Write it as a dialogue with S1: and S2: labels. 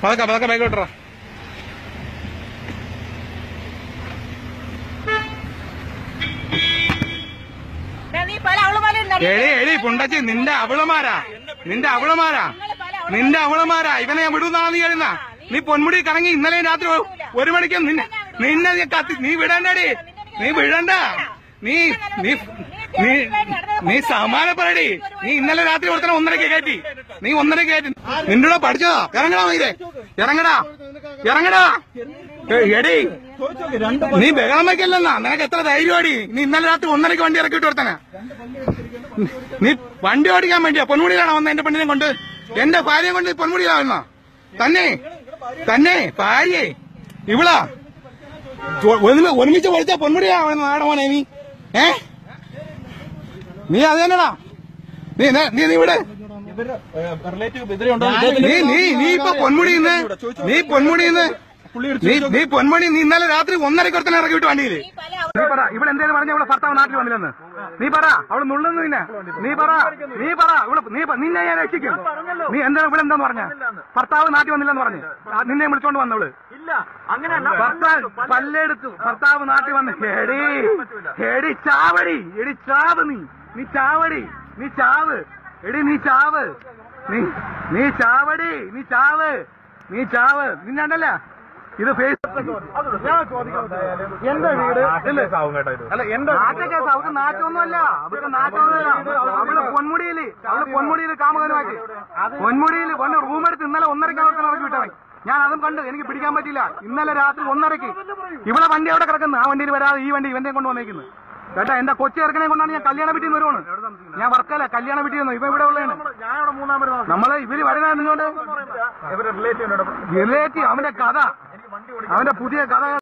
S1: പതക്ക പതക്ക ബൈക്കോട്ടറ
S2: ദേ, നീ പല അവളുമാരും ഉണ്ടല്ലോ.
S1: എടി എടി പുണ്ടച്ചി നിന്റെ അവളുമാരാ നിന്റെ അവളുമാരാ നിന്റെ അവളുമാരാ ഇവനെ ഞാൻ വിടുന്നാണ് നീ എഴുന്ന നീ പൊന്മുടി കറങ്ങി ഇന്നലെ രാത്രി ഒ- ഒരു മണിക്ക് നിന്നെ നിന്നെ നീ കത്തി നീ വിടണ്ടടി നീ വിടണ്ട നീ നീ നീ നീ സമാനപ്പെടടി നീ ഇന്നലെ രാത്രി ഒരുത്തനെ ഒന്നരക്ക് കയറ്റി നീ ഒന്നരക്ക് കയറ്റി നിന്റെ കൂടെ പഠിച്ചതാ ഇറങ്ങടാ മൈരെ ഇറങ്ങടാ ഇറങ്ങടാ ഏ, എടി നീ ബഹളം വയ്ക്കല്ലെന്നാ നിനക്ക് എത്ര ധൈര്യമാടി നീ ഇന്നലെ രാത്രി ഒന്നരക്ക് വണ്ടി ഇറക്കിയിട്ട് ഒരുത്തനെ നീ വണ്ടി ഓടിക്കാൻ വേണ്ടിയാ പൊന്മുടിയിലാണോ വന്ന എന്റെ പെണ്ണിനെ കൊണ്ട് എന്റെ ഭാര്യയെ കൊണ്ട് നീ പൊന്മുടിയിലാവുന്ന തന്നെ തന്നെ ഭാര്യയെ ഇവളാ ഒ- ഒരുമി- ഒരുമിച്ച് പൊളിച്ച പൊന്മുടിയാവുന്ന നാടമോനെ നീ ഏ നീ അത് തന്നെടാ നീ നെ- നീ നീ ഇവിടെ നീ നീ നീ ഇപ്പൊ പൊന്മുടിന്ന് നീ പൊന്മുടിന്ന് നീ നീ പൊന്മുടി നീ ഇന്നലെ രാത്രി ഒന്നരക്ക് ഒരുത്തനെ ഇറക്കി വിട്ടു വണ്ടിയില്
S2: നീ പല അവ-
S1: നീ പറ ഇവിടെ എന്തേലും പറഞ്ഞ ഇവിടെ ഭർത്താവ് നാട്ടിൽ വന്നില്ലെന്ന് നീ പറ അവള് നുള്ളുന്നു നിന്നെ നീ പറ നീ പറ ഇവിടെ നീ പ- നിന്നെ ഞാൻ രക്ഷിക്കും നീ എന്താ ഇവിടെ എന്താന്ന് പറഞ്ഞ ഭർത്താവ് നാട്ടിൽ വന്നില്ലെന്ന് പറഞ്ഞു ആ, നിന്നെ വിളിച്ചോണ്ട് വന്നവള്
S3: ഇല്ല അങ്ങനെയല്ല
S1: ഭർത്താവ് പല്ലെടുത്തു ഭർത്താവ് നാട്ടിൽ വന്ന് എടി എടി ചാവടി എടി ചാവ് നീ നീ ചാവടി നീ ചാവ് എടി നീ ചാവ് നീ നീ ചാവടി നീ ചാവ് നീ ചാവ് നിന്നണ്ടല്ല ഇത് ഫേസ് എന്റെ വീട് അല്ല എന്റെ നാട്ട കേസ് അവർക്ക് നാറ്റൊന്നുമല്ല അവർക്ക് നാറ്റൊന്നുമല്ല അവള് പൊന്മുടിയില് അവള് പൊന്മുടിയില് കാമകനുമാക്കി പൊന്മുടിയിൽ വന്ന് റൂമെടുത്ത് ഇന്നലെ ഒന്നരക്ക് അവർക്ക് ഇറക്കി വിട്ടവൻ ഞാൻ അതും കണ്ട് എനിക്ക് പിടിക്കാൻ പറ്റില്ല ഇന്നലെ രാത്രി ഒന്നരക്ക് ഇവിടെ വണ്ടി അവിടെ കിടക്കുന്നു ആ വണ്ടിയിൽ വരാതെ ഈ വണ്ടി ഇവന്റെ കൊണ്ട് വന്നേക്കുന്നത് കേട്ടാ എന്റെ കൊച്ചി ഇറക്കണെ കൊണ്ടാണ് ഞാൻ കല്യാണ വീട്ടിൽ നിന്ന് വരുവാണ് ഞാൻ വർക്കല്ല കല്യാണ വീട്ടിൽ നിന്ന് ഇവ ഇവിടെ ഉള്ളതാണ്
S3: ഞാൻ ഇവിടെ മൂന്നാം പേര്
S1: നമ്മള് ഇവര് വരുന്ന നിന്നോണ്ട്
S3: ഇവരുടെ റിലേറ്റീവിനോട്
S1: റിലേറ്റീവ് അവന്റെ കഥ അവന്റെ പുതിയ കഥ